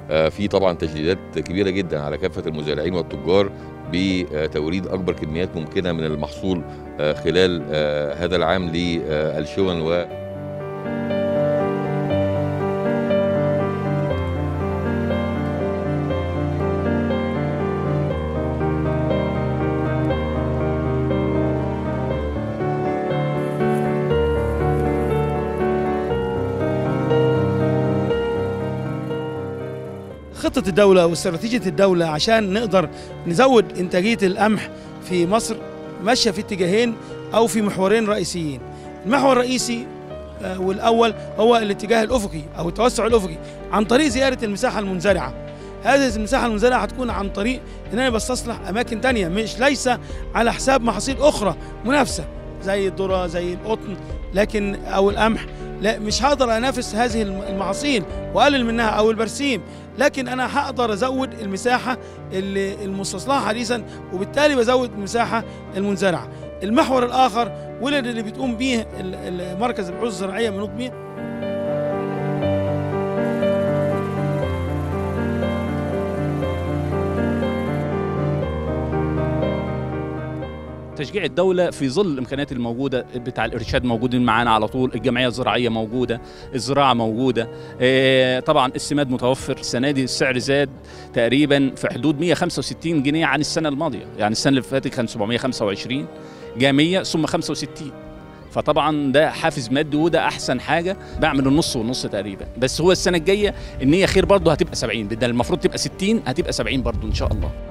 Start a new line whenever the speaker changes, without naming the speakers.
في طبعا تشديدات كبيره جدا على كافه المزارعين والتجار بتوريد اكبر كميات ممكنه من المحصول خلال هذا العام للشون و
خطة الدولة واستراتيجية الدولة عشان نقدر نزود إنتاجية القمح في مصر ماشية في اتجاهين أو في محورين رئيسيين المحور الرئيسي والأول هو الاتجاه الأفقي أو التوسع الأفقي عن طريق زيادة المساحة المنزرعة هذه المساحة المنزرعة هتكون عن طريق إن أنا بستصلح أماكن تانية مش ليس على حساب محاصيل أخرى منافسة زي الذرة زي القطن لكن أو القمح لا مش هقدر انافس هذه المحاصيل واقلل منها او البرسيم لكن انا هقدر ازود المساحه اللي المستصلحه حديثا وبالتالي بزود المساحه المنزرعه المحور الاخر واللي اللي بتقوم به مركز البحوث الزراعيه منوط بيه
تشجيع الدولة في ظل الإمكانيات الموجودة بتاع الإرشاد موجودين معانا على طول الجمعية الزراعية موجودة الزراعة موجودة إيه طبعا السماد متوفر السنة دي السعر زاد تقريبا في حدود 165 جنيه عن السنة الماضية يعني السنة اللي فاتت كان 725 جاء 100 ثم 65 فطبعا ده حافز مادي وده احسن حاجه بعمل النص والنص تقريبا بس هو السنه الجايه النيه خير برضه هتبقى 70 بدل المفروض تبقى 60 هتبقى 70 برضه ان شاء الله